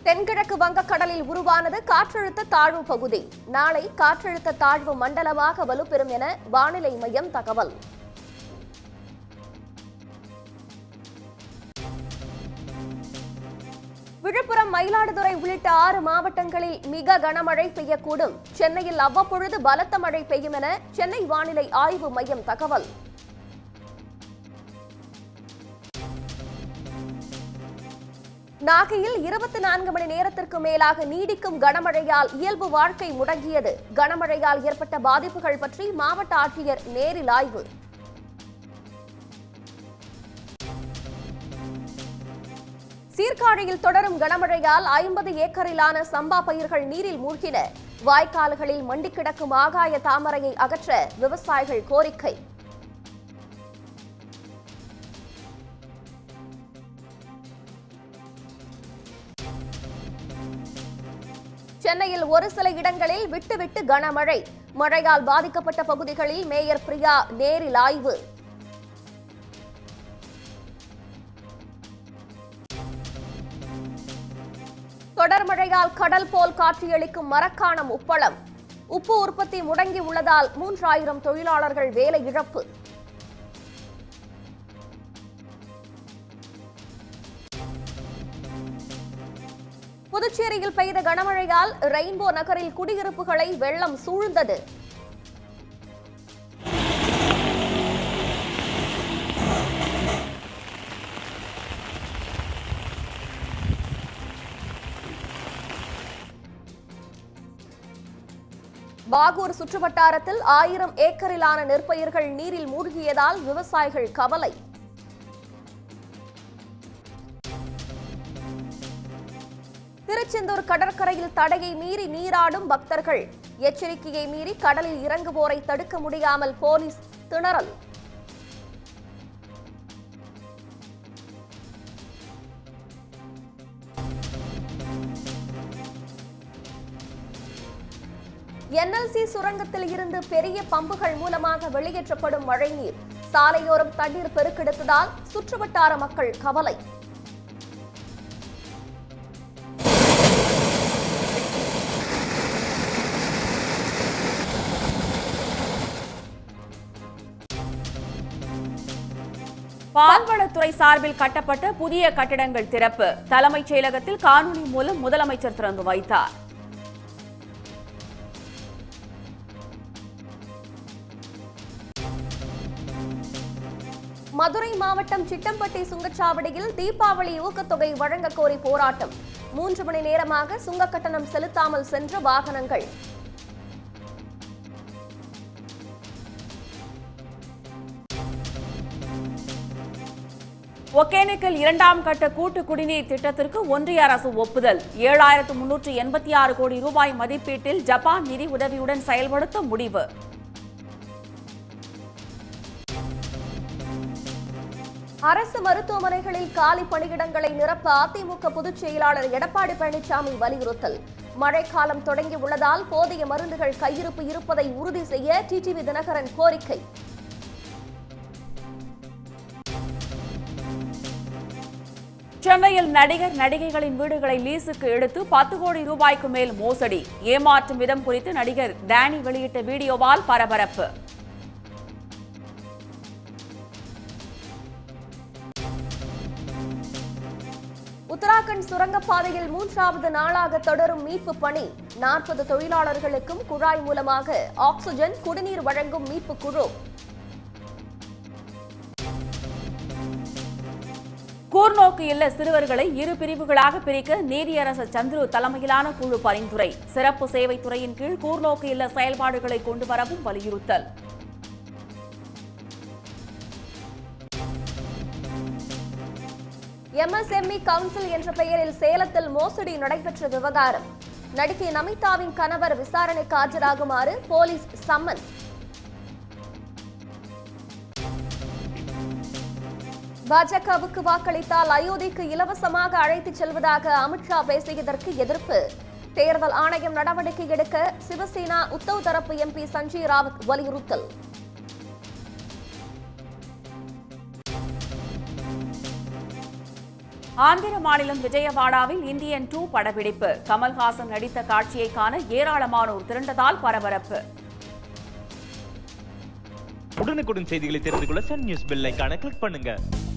தென்கிழக்கு வங்கக்கடலில் உருவானது காற்றழுத்த தாழ்வு பகுதி நாளை காற்றழுத்த தாழ்வு மண்டலமாக வலுப்பெறும் என வானிலை மையம் தகவல் விழுப்புரம் மயிலாடுதுறை உள்ளிட்ட ஆறு மாவட்டங்களில் மிக கனமழை பெய்யக்கூடும் சென்னையில் அவ்வப்பொழுது பலத்த மழை பெய்யும் என சென்னை வானிலை ஆய்வு மையம் தகவல் நாகையில் இருபத்தி நான்கு மணி நேரத்திற்கு மேலாக நீடிக்கும் கனமழையால் இயல்பு வாழ்க்கை முடங்கியது கனமழையால் ஏற்பட்ட பாதிப்புகள் பற்றி மாவட்ட ஆட்சியர் நேரில் ஆய்வு சீர்காழியில் தொடரும் கனமழையால் ஐம்பது ஏக்கரிலான சம்பா பயிர்கள் நீரில் மூழ்கின வாய்க்கால்களில் மண்டி கிடக்கும் ஆகாய தாமரையை அகற்ற விவசாயிகள் கோரிக்கை சென்னையில் ஒரு சில இடங்களில் விட்டுவிட்டு கனமழை மழையால் பாதிக்கப்பட்ட பகுதிகளில் மேயர் பிரியா நேரில் ஆய்வு தொடர் மழையால் கடல் போல் காட்சியளிக்கும் மரக்காணம் உப்பளம் உப்பு உற்பத்தி முடங்கி உள்ளதால் மூன்றாயிரம் தொழிலாளர்கள் வேலை இழப்பு புதுச்சேரியில் பெய்த கனமழையால் ரெயின்போ நகரில் குடியிருப்புகளை வெள்ளம் சூழ்ந்தது பாகூர் சுற்றுவட்டாரத்தில் ஆயிரம் ஏக்கரிலான நெற்பயிர்கள் நீரில் மூழ்கியதால் விவசாயிகள் கவலை திருச்செந்தூர் கடற்கரையில் தடையை மீறி நீராடும் பக்தர்கள் எச்சரிக்கையை மீறி கடலில் இறங்குவோரை தடுக்க முடியாமல் போலீஸ் திணறல் என்எல்சி சுரங்கத்தில் இருந்து பெரிய பம்புகள் மூலமாக வெளியேற்றப்படும் மழைநீர் சாலையோரம் தண்ணீர் பெருக்கெடுத்ததால் சுற்றுவட்டார மக்கள் கவலை பால்வளத்துறை சார்பில் கட்டப்பட்ட புதிய கட்டிடங்கள் திறப்பு தலைமைச் செயலகத்தில் காணொலி மூலம் முதலமைச்சர் திறந்து வைத்தார் மதுரை மாவட்டம் சிட்டம்பட்டி சுங்கச்சாவடியில் தீபாவளி ஊக்கத்தொகை வழங்க கோரி போராட்டம் மூன்று மணி நேரமாக சுங்க கட்டணம் செலுத்தாமல் சென்ற வாகனங்கள் ஒகேனக்கல் இரண்டாம் கட்ட கூட்டு குடிநீர் திட்டத்திற்கு ஒன்றிய அரசு ஒப்புதல் ஏழாயிரத்து முன்னூற்று எண்பத்தி ஆறு கோடி ரூபாய் மதிப்பீட்டில் ஜப்பான் நிதி உதவியுடன் செயல்படுத்த முடிவு அரசு மருத்துவமனைகளில் காலி பணியிடங்களை நிரப்ப அதிமுக பொதுச் செயலாளர் எடப்பாடி பழனிசாமி வலியுறுத்தல் மழைக்காலம் தொடங்கி உள்ளதால் போதிய மருந்துகள் கையிருப்பு இருப்பதை உறுதி செய்ய டிடிவி தினகரன் கோரிக்கை சென்னையில் நடிகர் நடிகைகளின் வீடுகளை லீஸுக்கு எடுத்து பத்து கோடி ரூபாய்க்கு மேல் மோசடி ஏமாற்றும் விதம் குறித்து நடிகர் டேனி வெளியிட்ட வீடியோவால் பரபரப்பு உத்தராகண்ட் சுரங்கப்பாதையில் மூன்றாவது நாளாக தொடரும் மீட்பு பணி நாற்பது தொழிலாளர்களுக்கும் குழாய் மூலமாக ஆக்ஸிஜன் குடிநீர் வழங்கும் மீட்பு குழு கூர்நோக்கு இல்ல சிறுவர்களை இரு பிரிவுகளாக பிரிக்க நீதியரசர் சந்துரு தலைமையிலான குழு பரிந்துரை சிறப்பு சேவை துறையின் கீழ் கூர்நோக்கு இல்ல செயல்பாடுகளை கொண்டு வரவும் வலியுறுத்தல் எம்எஸ்எம்இ கவுன்சில் என்ற பெயரில் சேலத்தில் மோசடி நடைபெற்ற விவகாரம் நடிகை நமிதாவின் கணவர் விசாரணைக்கு ஆஜராகுமாறு போலீஸ் சம்மன் பாஜகவுக்கு வாக்களித்தால் அயோத்திக்கு இலவசமாக அழைத்துச் செல்வதாக அமித்ஷா பேசியதற்கு எதிர்ப்பு தேர்தல் ஆணையம் நடவடிக்கை எடுக்க சிவசேனா உத்தவ் தரப்பு எம்பி சஞ்சய் ராவத் வலியுறுத்தல் ஆந்திர மாநிலம் விஜயவாடாவில் இந்தியன் டூ படப்பிடிப்பு கமல்ஹாசன் நடித்த காட்சியை காண ஏராளமானோர் திரண்டதால் பரபரப்பு உடனுக்குடன் செய்திகளை தெரிந்து கொள்ள சன் நியூஸ் பெல் ஐகானை கிளிக் பண்ணுங்க